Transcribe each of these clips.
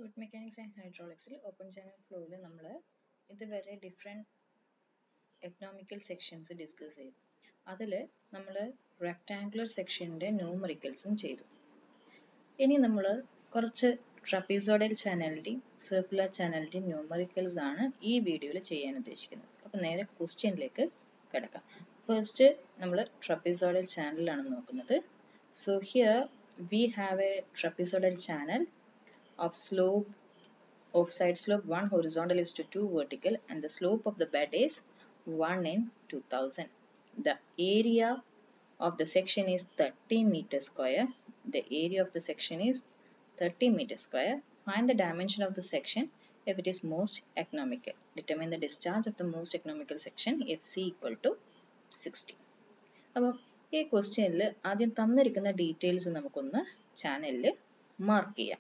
Fluid mechanics and ഹൈഡ്രോളിക്സിൽ open channel ഫ്ലോയിൽ നമ്മൾ ഇതുവരെ ഡിഫറെൻറ്റ് എക്കണോമിക്കൽ സെക്ഷൻസ് ഡിസ്കസ് ചെയ്തു അതിൽ നമ്മൾ റെക്ടാങ്കുലർ സെക്ഷൻ്റെ ന്യൂമറിക്കൽസും ചെയ്തു ഇനി നമ്മൾ കുറച്ച് ട്രപ്പീസോഡൽ ചാനലിൻ്റെയും സർക്കുലർ ചാനലിൻ്റെയും ന്യൂമറിക്കൽസ് ആണ് ഈ വീഡിയോയിൽ ചെയ്യാൻ ഉദ്ദേശിക്കുന്നത് അപ്പോൾ നേരെ ക്വസ്റ്റ്യനിലേക്ക് കിടക്കാം ഫസ്റ്റ് നമ്മൾ ട്രപ്പീസോഡൽ ചാനലാണ് നോക്കുന്നത് so here we have a trapezoidal channel of slope of side slope 1 horizontal is to 2 vertical and the slope of the bed is 1 in 2000. The area of the section is 30 meter square. The area of the section is 30 meter square. Find the dimension of the section if it is most economical. Determine the discharge of the most economical section if C equal to 60. അപ്പം ഈ ക്വസ്റ്റ്യനിൽ ആദ്യം തന്നിരിക്കുന്ന details നമുക്കൊന്ന് ചാനലിൽ mark ചെയ്യാം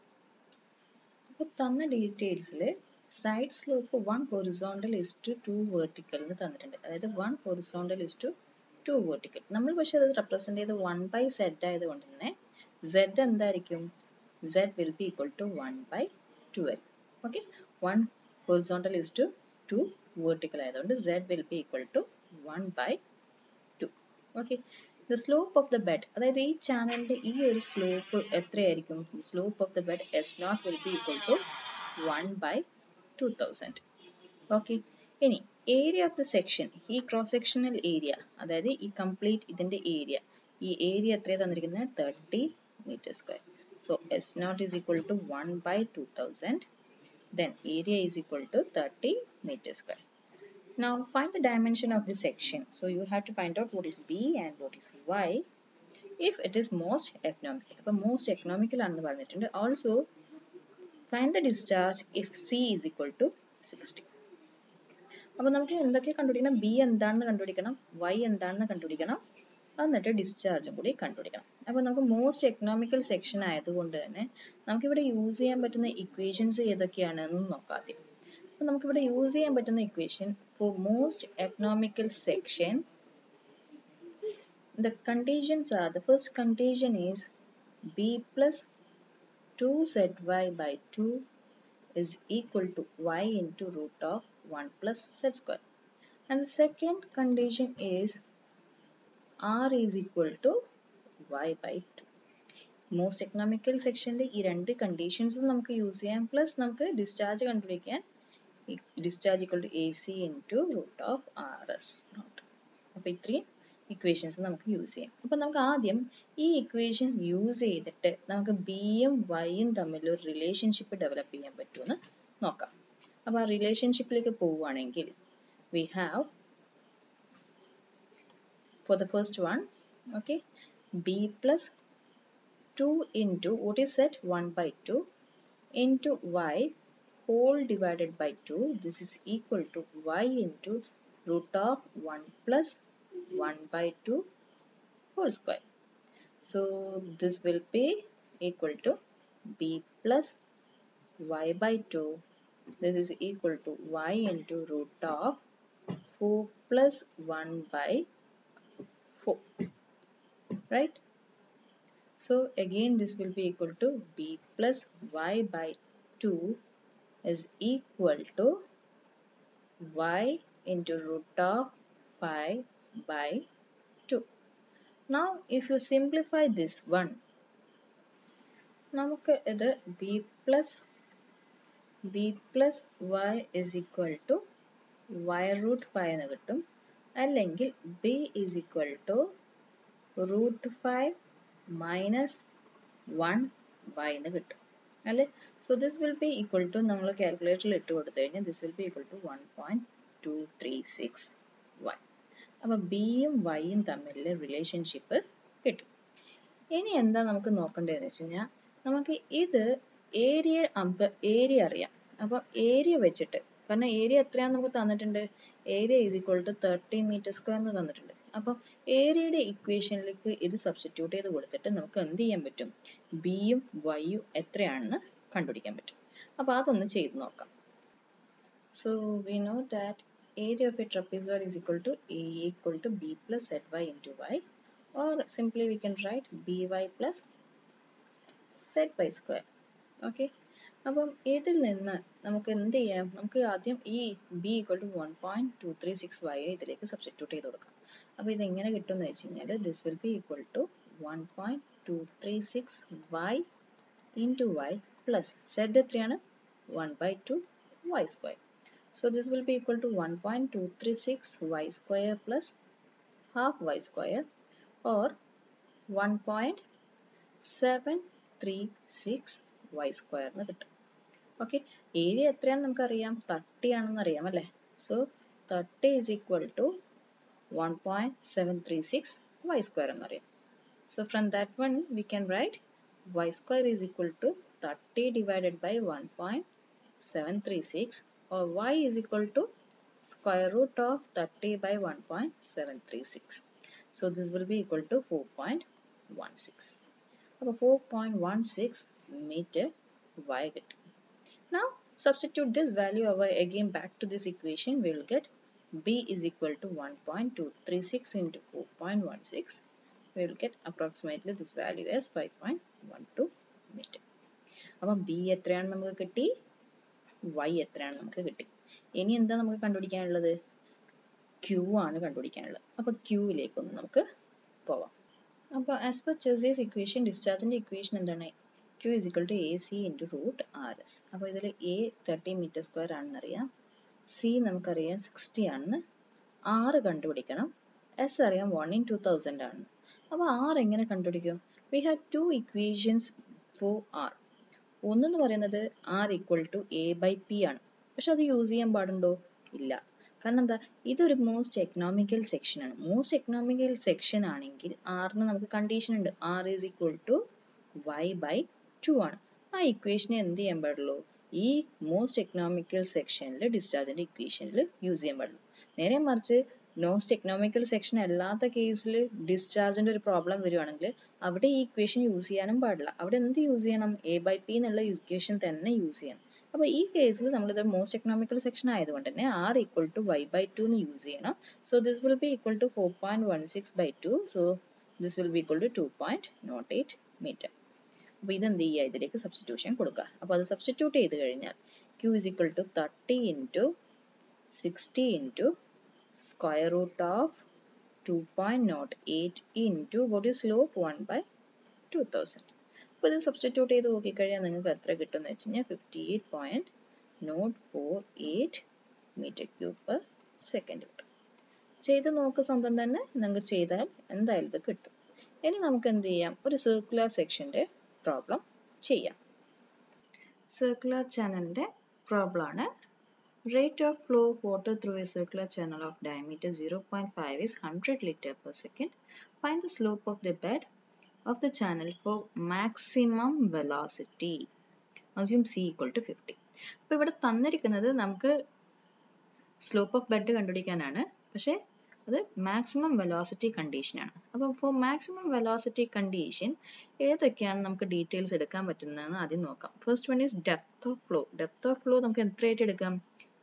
അപ്പോൾ തന്ന ഡീറ്റെയിൽസിൽ side slope one horizontal is to two vertical എന്ന് തന്നിട്ടുണ്ട് അതായത് one horizontal is to two vertical നമ്മൾ പക്ഷേ അത് റെപ്രസെൻ്റ് ചെയ്ത് വൺ ബൈ സെഡ് ആയതുകൊണ്ട് തന്നെ സെഡ് എന്തായിരിക്കും Z will be equal to one by twelve okay one horizontal is to two vertical ആയതുകൊണ്ട് Z will be equal to one by two okay the slope of the bed അതായത് ഈ ചാനലിന്റെ ഈ ഒരു slope എത്രയായിരിക്കും slope of the bed S nought will be equal to one by two thousand okay ഇനി area of the section ഈ cross sectional area അതായത് ഈ കംപ്ലീറ്റ് ഇതിന്റെ ഏരിയ ഈ ഏരിയ എത്രയാണ് തന്നിരിക്കുന്നത് thirty metre square so S nought is equal to one by two thousand then area is equal to thirty metre square Now find the dimension of the section. So you have to find out what is B and what is Y if it is most economical. അപ്പോൾ most economical ആണെന്ന് പറഞ്ഞിട്ടുണ്ട്. Also find the discharge if C is equal to 60. അപ്പോൾ നമുക്ക് എന്തൊക്കെ കണ്ടുപിടിക്കണം B എന്താണെന്ന് കണ്ടുപിടിക്കണം Y എന്താണെന്ന് കണ്ടുപിടിക്കണം എന്നിട്ട് ഡിസ്ചാർജും കൂടി കണ്ടുപിടിക്കണം അപ്പോൾ നമുക്ക് മോസ്റ്റ് എക്കണോമിക്കൽ സെക്ഷൻ ആയതുകൊണ്ട് തന്നെ നമുക്കിവിടെ യൂസ് ചെയ്യാൻ പറ്റുന്ന ഇക്വേഷൻസ് ഏതൊക്കെയാണെന്ന് നോക്കാം ആദ്യം അപ്പോൾ നമുക്കിവിടെ യൂസ് ചെയ്യാൻ പറ്റുന്ന equation for most economical section the conditions are the first condition is b plus 2zy by 2 is equal to y into root of 1 plus z square and the second condition is r is equal to y by 2 most economical സെക്ഷനിൽ ഈ രണ്ട് കണ്ടീഷൻസും നമുക്ക് use ചെയ്യാം plus നമുക്ക് discharge കണ്ടുപിടിക്കാൻ discharge equal to A C into root of R S nought അപ്പോൾ ഇത്രയും equations നമുക്ക് യൂസ് ചെയ്യാം അപ്പോൾ നമുക്ക് ആദ്യം ഈ ഇക്വേഷൻ യൂസ് ചെയ്തിട്ട് നമുക്ക് ബിയും വൈയും തമ്മിൽ ഒരു റിലേഷൻഷിപ്പ് ഡെവലപ്പ് ചെയ്യാൻ പറ്റുമെന്ന് നോക്കാം അപ്പോൾ ആ റിലേഷൻഷിപ്പിലേക്ക് പോവുകയാണെങ്കിൽ we have for the first one okay B plus two into what is set one by two into Y whole divided by 2 this is equal to y into root of 1 plus 1 by 2 whole square so this will be equal to b plus y by 2 this is equal to y into root of 4 plus 1 by 4 right so again this will be equal to b plus y by 2 is equal to y into root of 5 by 2. Now if you simplify this one, നമുക്ക് ഇത് b plus b plus y is equal to y root 5 എന്ന് കിട്ടും അല്ലെങ്കിൽ b is equal to root 5 minus 1 y എന്ന് കിട്ടും അല്ലേ so this will be equal to നമ്മൾ കാൽക്കുലേറ്ററിൽ ഇട്ട് കൊടുത്തു കഴിഞ്ഞാൽ this will be equal to one point two three six Y അപ്പോൾ ബിയും വൈയും തമ്മിലുള്ള റിലേഷൻഷിപ്പ് കിട്ടും ഇനി എന്താ നമുക്ക് നോക്കേണ്ടതെന്ന് വെച്ച് കഴിഞ്ഞാൽ നമുക്ക് ഇത് ഏരിയ ഏരിയ അറിയാം അപ്പോൾ ഏരിയ വെച്ചിട്ട് കാരണം ഏരിയ എത്രയാണെന്ന് നമുക്ക് തന്നിട്ടുണ്ട് area is equal to thirty metre square എന്ന് തന്നിട്ടുണ്ട് അപ്പം ഏരിയയുടെ ഇക്വേഷനിലേക്ക് ഇത് സബ്സ്റ്റിറ്റ്യൂട്ട് ചെയ്ത് കൊടുത്തിട്ട് നമുക്ക് എന്ത് ചെയ്യാൻ പറ്റും ബിയും വൈയും എത്രയാണെന്ന് കണ്ടുപിടിക്കാൻ പറ്റും അപ്പോൾ അതൊന്ന് ചെയ്ത് നോക്കാം so we know that area of a trapezoid is equal to A equal to B plus Z Y into Y or simply we can write B Y plus Z Y square okay അപ്പം ഇതിൽ നിന്ന് നമുക്ക് എന്ത് ചെയ്യാം നമുക്ക് ആദ്യം ഈ B equal to one point two three six Y ഇതിലേക്ക് സബ്സ്റ്റിറ്റ്യൂട്ട് ചെയ്ത് കൊടുക്കാം അപ്പോൾ ഇത് എങ്ങനെ കിട്ടും എന്ന് വെച്ച് കഴിഞ്ഞാൽ this will be equal to one point two three six Y into Y plus Z എത്രയാണ് one by two Y square So this will be equal to 1.236 y square plus half y square or 1.736 y square എന്ന് കിട്ടും okay area എത്രയാണെന്ന് നമുക്കറിയാം thirty ആണെന്ന് അറിയാം അല്ലേ so thirty is equal to one point seven three six Y square എന്നറിയാം so from that one we can write Y square is equal to thirty divided by one point seven three six or y is equal to square root of 30 by 1.736. So this will be equal to 4.16. അപ്പോൾ 4.16 meter y കിട്ടും. Now substitute this value over again back to this equation. We will get b is equal to 1.236 into 4.16. We will get approximately this value as 5.12 meter. അപ്പം b എത്രയാണ് നമുക്ക് കിട്ടി y എത്രയാണ് നമുക്ക് കിട്ടി ഇനി എന്താ നമുക്ക് കണ്ടുപിടിക്കാനുള്ളത് q ആണ് കണ്ടുപിടിക്കാനുള്ളത് അപ്പോൾ q ലേക്ക് ഒന്ന് നമുക്ക് പോവാം അപ്പോൾ ആസ് പെർ ചെസിയസ് ഇക്വേഷൻ ഡിസ്ചാർജിന്റെ ഇക്വേഷൻ എന്താണ് q is equal to ac into root rs അപ്പോൾ ഇതിൽ a 30 മീറ്റർ സ്ക്വയർ ആണെന്ന് അറിയാം c നമുക്കറിയാം 60 ആണെന്ന് r കണ്ടുപിടിക്കണം s അറിയാം 1 in 2000 ആണ് അപ്പോൾ r എങ്ങനെ കണ്ടുപിടിക്കും we have two equations for r ഒന്നെന്ന് പറയുന്നത് R equal to A by P ആണ് പക്ഷെ അത് യൂസ് ചെയ്യാൻ പാടുണ്ടോ ഇല്ല കാരണം എന്താ ഇതൊരു മോസ്റ്റ് എക്കണോമിക്കൽ സെക്ഷൻ ആണ് മോസ്റ്റ് എക്കണോമിക്കൽ സെക്ഷൻ ആണെങ്കിൽ ആറിന് നമുക്ക് കണ്ടീഷൻ ഉണ്ട് R is equal to Y by two ആണ് ആ ഇക്വേഷനെ എന്ത് ചെയ്യാൻ പാടുള്ളൂ ഈ മോസ്റ്റ് എക്കണോമിക്കൽ സെക്ഷനിൽ ഡിസ്ചാർജിന്റെ ഇക്വേഷനിൽ യൂസ് ചെയ്യാൻ പാടുള്ളൂ നേരെ മറിച്ച് മോസ്റ്റ് എക്കണോമിക്കൽ സെക്ഷൻ അല്ലാത്ത കേസിൽ ഡിസ്ചാർജിന്റെ ഒരു പ്രോബ്ലം വരുവാണെങ്കിൽ അവിടെ ഈ ഇക്വേഷൻ യൂസ് ചെയ്യാനും പാടില്ല അവിടെ എന്ത് യൂസ് ചെയ്യണം എ ബൈ പി എന്നുള്ള ഇക്വേഷൻ തന്നെ യൂസ് ചെയ്യണം അപ്പോൾ ഈ കേസിൽ നമ്മളിത് മോസ്റ്റ് എക്കണോമിക്കൽ സെക്ഷൻ ആയതുകൊണ്ട് തന്നെ R equal to Y by two എന്ന് യൂസ് ചെയ്യണം so this will be equal to four point one six by two so this will be equal to two point nought eight metre അപ്പോൾ ഇതെന്ത് ചെയ്യുക ഇതിലേക്ക് substitution കൊടുക്കുക അപ്പോൾ അത് substitute ചെയ്ത് കഴിഞ്ഞാൽ Q is equal to thirty into sixty into square root of 2.08 into what is slope 1 by 2000. അപ്പോൾ ഇത് സബ്സ്റ്റിറ്റ്യൂട്ട് ചെയ്ത് നോക്കിക്കഴിഞ്ഞാൽ നിങ്ങൾക്ക് എത്ര കിട്ടും എന്ന് വെച്ച് കഴിഞ്ഞാൽ fifty eight point nought four eight metre cube per second കിട്ടും ചെയ്ത് നോക്ക് സ്വന്തം തന്നെ നിങ്ങൾക്ക് ചെയ്താൽ എന്തായാലും ഇത് കിട്ടും ഇനി നമുക്ക് എന്ത് ചെയ്യാം ഒരു സർക്കുലർ സെക്ഷൻ്റെ പ്രോബ്ലം ചെയ്യാം സർക്കുലർ ചാനലിൻ്റെ പ്രോബ്ലം ആണ് Rate of flow of water through a circular channel of diameter 0.5 is 100 liter per second. Find the slope of the bed of the channel for maximum velocity. Assume c equal to 50. അപ്പോൾ ഇവിടെ തന്നിരിക്കുന്നത് നമുക്ക് slope of bed കണ്ടുപിടിക്കാനാണ് പക്ഷേ അത് maximum velocity condition ആണ് അപ്പോൾ for maximum velocity condition ഏതൊക്കെയാണ് നമുക്ക് ഡീറ്റെയിൽസ് എടുക്കാൻ പറ്റുന്നതെന്ന് ആദ്യം നോക്കാം first one is depth of flow depth of flow നമുക്ക് എത്രയായിട്ട് എടുക്കാം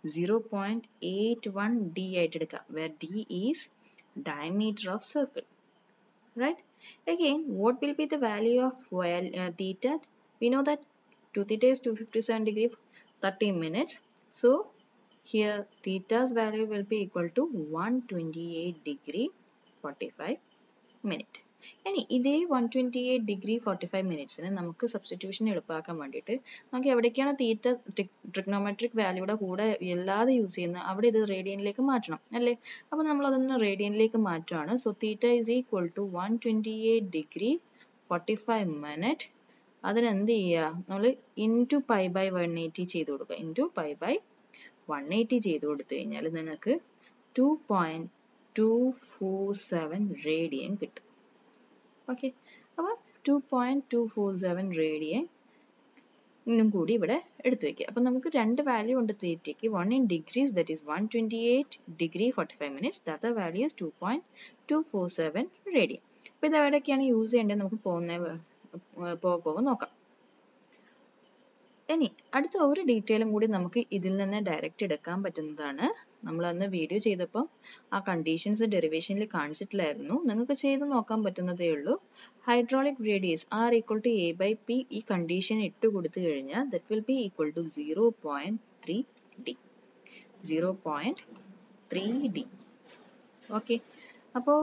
0.81 d ആയിട്ട് എടുക്കാം where d is diameter of circle right again what will be the value of well, uh, theta we know that 2 theta is 257 degree 30 minutes so here theta's value will be equal to 128 degree 45 minute ഇനി ഇതേ one twenty eight degree forty five മിനിറ്റ്സിന് നമുക്ക് substitution എളുപ്പമാക്കാൻ വേണ്ടിയിട്ട് നമുക്ക് എവിടേക്കാണ് തീറ്റ trigonometric വാല്യൂടെ കൂടെ അല്ലാതെ യൂസ് ചെയ്യുന്നത് അവിടെ ഇത് റേഡിയനിലേക്ക് മാറ്റണം അല്ലേ അപ്പോൾ നമ്മൾ അതൊന്ന് റേഡിയനിലേക്ക് മാറ്റുകയാണ് so theta is equal to one twenty eight degree forty five minute അതിനെന്ത് ചെയ്യുക നമ്മൾ into pi by one eighty ചെയ്ത് കൊടുക്കുക into pi by one eighty ചെയ്ത് കൊടുത്തു കഴിഞ്ഞാൽ നിങ്ങൾക്ക് two point two four seven radian കിട്ടും ഓക്കെ അപ്പോൾ two point two four seven radian ും കൂടി ഇവിടെ എടുത്തു വെക്കുക അപ്പം നമുക്ക് രണ്ട് വാല്യൂ ഉണ്ട് തീറ്റയ്ക്ക് one in degrees that is one twenty eight degree forty five minutes the other value is two point two four seven radian അപ്പോൾ ഇത് എവിടെയൊക്കെയാണ് യൂസ് ചെയ്യേണ്ടത് നമുക്ക് പോകുന്ന പോകെ പോകെ നോക്കാം ഇനി അടുത്ത ഒരു ഡീറ്റെയിലും കൂടി നമുക്ക് ഇതിൽ നിന്ന് ഡയറക്റ്റ് എടുക്കാൻ പറ്റുന്നതാണ് നമ്മൾ അന്ന് വീഡിയോ ചെയ്തപ്പോൾ ആ കണ്ടീഷൻസ് ഡെറിവേഷനിൽ കാണിച്ചിട്ടില്ലായിരുന്നു നിങ്ങൾക്ക് ചെയ്ത് നോക്കാൻ പറ്റുന്നതേ ഉള്ളൂ hydraulic radius R equal to A by P ഈ കണ്ടീഷൻ ഇട്ട് കൊടുത്തു കഴിഞ്ഞാൽ that will be equal to zero point three D zero point three D okay അപ്പോൾ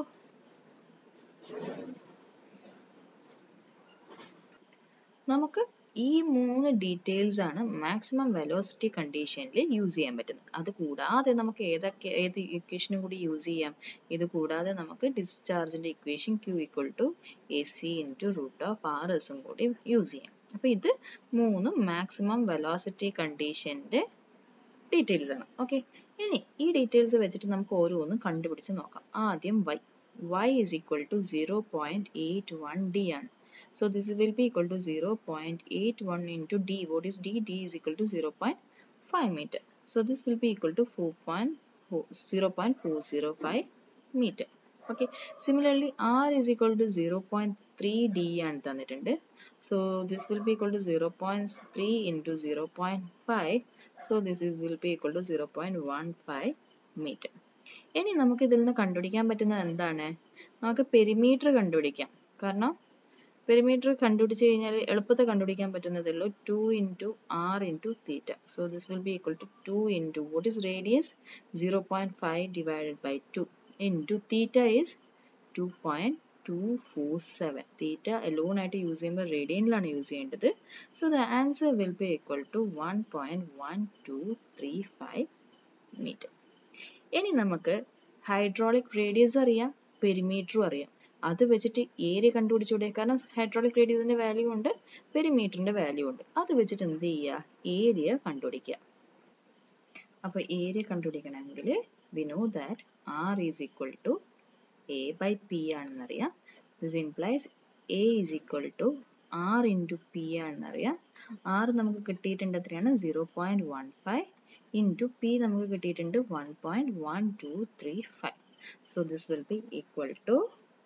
നമുക്ക് ഈ മൂന്ന് ഡീറ്റെയിൽസ് ആണ് മാക്സിമം വെലോസിറ്റി കണ്ടീഷനിൽ യൂസ് ചെയ്യാൻ പറ്റുന്നത് അത് കൂടാതെ നമുക്ക് ഏതൊക്കെ ഏത് ഇക്വേഷനും കൂടി യൂസ് ചെയ്യാം ഇത് കൂടാതെ നമുക്ക് ഡിസ്ചാർജിന്റെ equation Q equal to A C into root of R എസും കൂടി യൂസ് ചെയ്യാം അപ്പോൾ ഇത് മൂന്നും മാക്സിമം വെലോസിറ്റി കണ്ടീഷന്റെ ഡീറ്റെയിൽസ് ആണ് ഓക്കെ ഇനി ഈ ഡീറ്റെയിൽസ് വെച്ചിട്ട് നമുക്ക് ഓരോന്നും കണ്ടുപിടിച്ച് നോക്കാം ആദ്യം y y is equal to 0.81 d ആണ് so this will be equal to 0.81 into d what is d d is equal to 0.5 meter so this will be equal to 0.405 meter okay similarly r is equal to 0.3 d ആണ് തന്നിട്ടുണ്ട് so this will be equal to 0.3 into 0.5 so this is will be equal to 0.15 meter ഇനി നമുക്ക് ഇതിൽ നിന്ന് കണ്ടുപിടിക്കാൻ പറ്റുന്നത് എന്താണ് നമുക്ക് പെരിമീറ്റർ കണ്ടുപിടിക്കാം കാരണം പെരിമീറ്റർ കണ്ടുപിടിച്ച് കഴിഞ്ഞാൽ എളുപ്പത്തിൽ കണ്ടുപിടിക്കാൻ പറ്റുന്നതേ ഉള്ളൂ two into R into theta so this will be equal to two into what is radius zero point five divided by two into theta is two point two four seven theta alone ആയിട്ട് use ചെയ്യുമ്പോൾ റേഡിയനിലാണ് use ചെയ്യേണ്ടത് so the answer will be equal to one point one two three five metre ഇനി നമുക്ക് hydraulic radius അറിയാം പെരിമീറ്ററും അറിയാം അത് വെച്ചിട്ട് ഏരിയ കണ്ടുപിടിച്ചൂടെ കാരണം ഹൈഡ്രോളിക് റേഡിയസിന്റെ വാല്യൂ ഉണ്ട് പെരിമീറ്ററിന്റെ വാല്യൂ ഉണ്ട് അത് വെച്ചിട്ട് എന്ത് ചെയ്യുക ഏരിയ കണ്ടുപിടിക്കുക അപ്പൊ ഏരിയ കണ്ടുപിടിക്കണമെങ്കിൽ we know that R is equal to A by P ആണെന്നറിയാം this implies A is equal to R into P ആണെന്നറിയാം ആർ നമുക്ക് കിട്ടിയിട്ടുണ്ട് എത്രയാണ് zero point one five into P നമുക്ക് കിട്ടിയിട്ടുണ്ട് one point one two three five so this will be equal to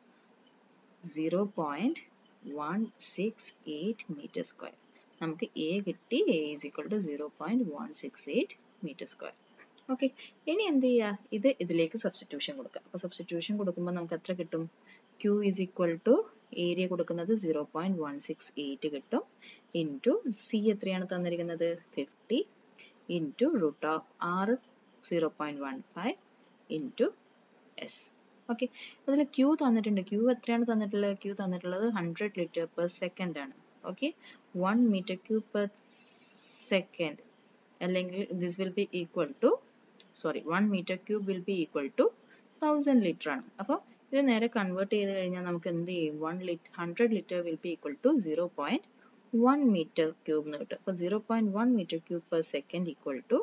zero point one six eight metre square നമുക്ക് A കിട്ടി A is equal to zero point one six eight metre square okay ഇനി എന്ത് ചെയ്യുക ഇത് ഇതിലേക്ക് substitution കൊടുക്കുക അപ്പോൾ substitution കൊടുക്കുമ്പോൾ നമുക്ക് എത്ര കിട്ടും Q is equal to area കൊടുക്കുന്നത് zero point one six eight കിട്ടും ഇൻറ്റു സി എത്രയാണ് തന്നിരിക്കുന്നത് fifty into root of R zero point one five into S okay അതിൽ ക്യൂ തന്നിട്ടുണ്ട് ക്യൂ എത്രയാണ് തന്നിട്ടുള്ളത് ക്യൂ തന്നിട്ടുള്ളത് ഹൺഡ്രഡ് ലിറ്റർ പെർ സെക്കൻഡ് ആണ് okay one metre cube per second അല്ലെങ്കിൽ this will be equal to sorry one metre cube will be equal to thousand litre ആണ് അപ്പോൾ ഇത് നേരെ കൺവേർട്ട് ചെയ്ത് കഴിഞ്ഞാൽ നമുക്ക് എന്ത് ചെയ്യും one litre hundred litre will be equal to zero point one metre cube എന്ന് കിട്ടും അപ്പോൾ zero point one metre cube per second equal to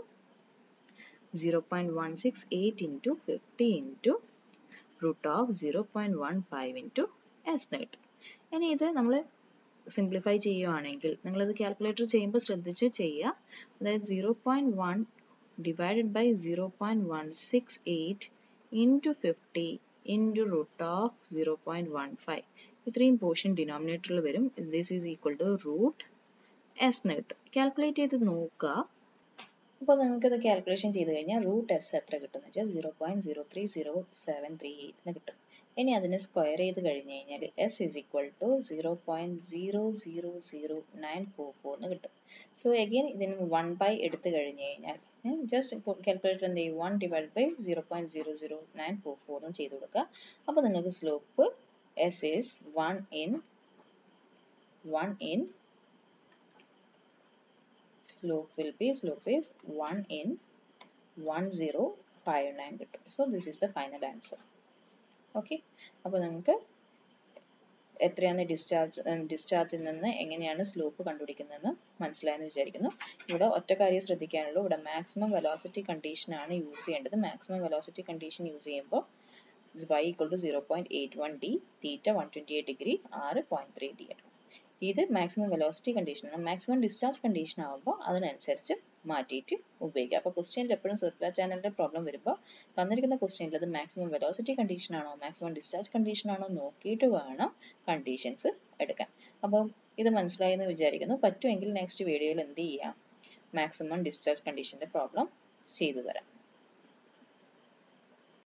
zero point one six eight into fifty into root of zero point one five into S എന്ന് കിട്ടും ഇനി ഇത് നമ്മൾ simplify ചെയ്യുവാണെങ്കിൽ നിങ്ങളിത് കാൽക്കുലേറ്റർ ചെയ്യുമ്പോൾ ശ്രദ്ധിച്ച് ചെയ്യുക അതായത് zero point one divided by zero point one six eight into fifty into root of zero point one five ഇത്രയും പോർഷൻ ഡിനോമിനേറ്ററിൽ വരും this is equal to root S എന്ന് കിട്ടും കാൽക്കുലേറ്റ് ചെയ്ത് നോക്കുക അപ്പോൾ നിങ്ങൾക്ക് ഇത് കാൽക്കുലേഷൻ ചെയ്ത് കഴിഞ്ഞാൽ റൂട്ട് എസ് എത്ര കിട്ടും വെച്ചാൽ zero point zero three zero seven three എയ്റ്റിന് കിട്ടും ഇനി അതിനെ സ്ക്വയർ ചെയ്ത് കഴിഞ്ഞ് കഴിഞ്ഞാൽ S is equal to zero point zero zero zero nine four four എന്ന് കിട്ടും സോ എഗെയിൻ ഇതിന് വൺ ബൈ എടുത്തു കഴിഞ്ഞ് കഴിഞ്ഞാൽ ജസ്റ്റ് കാൽക്കുലേറ്റർ എന്ത് ചെയ്യും one divide by zero point zero zero nine four four എന്ന് ചെയ്ത് കൊടുക്കുക അപ്പോൾ നിങ്ങൾക്ക് slope S is one in one in slope will be slope is 1 in 1059 കിട്ടും so this is the final answer okay അപ്പോൾ നിങ്ങൾക്ക് എത്രയാണ് ഡിസ്ചാർജ് ഡിസ്ചാർജിൽ നിന്ന് എങ്ങനെയാണ് സ്ലോപ്പ് കണ്ടുപിടിക്കുന്നതെന്ന് മനസ്സിലായെന്ന് വിചാരിക്കുന്നു ഇവിടെ ഒറ്റ കാര്യം ശ്രദ്ധിക്കാനുള്ളൂ ഇവിടെ മാക്സിമം വെലോസിറ്റി കണ്ടീഷൻ ആണ് യൂസ് ചെയ്യേണ്ടത് മാക്സിമം വെലോസിറ്റി കണ്ടീഷൻ യൂസ് ചെയ്യുമ്പോൾ y equal to 0.81 d theta 128 degree R point three D ആണ് ഇത് മാക്സിമം വെലോസിറ്റി കണ്ടീഷൻ ആണ് മാക്സിമം ഡിസ്ചാർജ് കണ്ടീഷൻ ആകുമ്പോൾ അതിനനുസരിച്ച് മാറ്റിയിട്ട് ഉപയോഗിക്കുക അപ്പോൾ ക്വസ്റ്റ്യനിൽ എപ്പോഴും സർക്കുലർ ചാനലിന്റെ പ്രോബ്ലം വരുമ്പോൾ തന്നിരിക്കുന്ന ക്വസ്റ്റ്യനിൽ അത് മാക്സിമം വെലോസിറ്റി കണ്ടീഷൻ ആണോ മാക്സിമം ഡിസ്ചാർജ് കണ്ടീഷൻ ആണോ നോക്കിയിട്ട് വേണം കണ്ടീഷൻസ് എടുക്കാൻ അപ്പം ഇത് മനസ്സിലായി എന്ന് വിചാരിക്കുന്നു പറ്റുമെങ്കിൽ നെക്സ്റ്റ് വീഡിയോയിൽ എന്ത് ചെയ്യാം മാക്സിമം ഡിസ്ചാർജ് കണ്ടീഷൻ്റെ പ്രോബ്ലം ചെയ്തു തരാം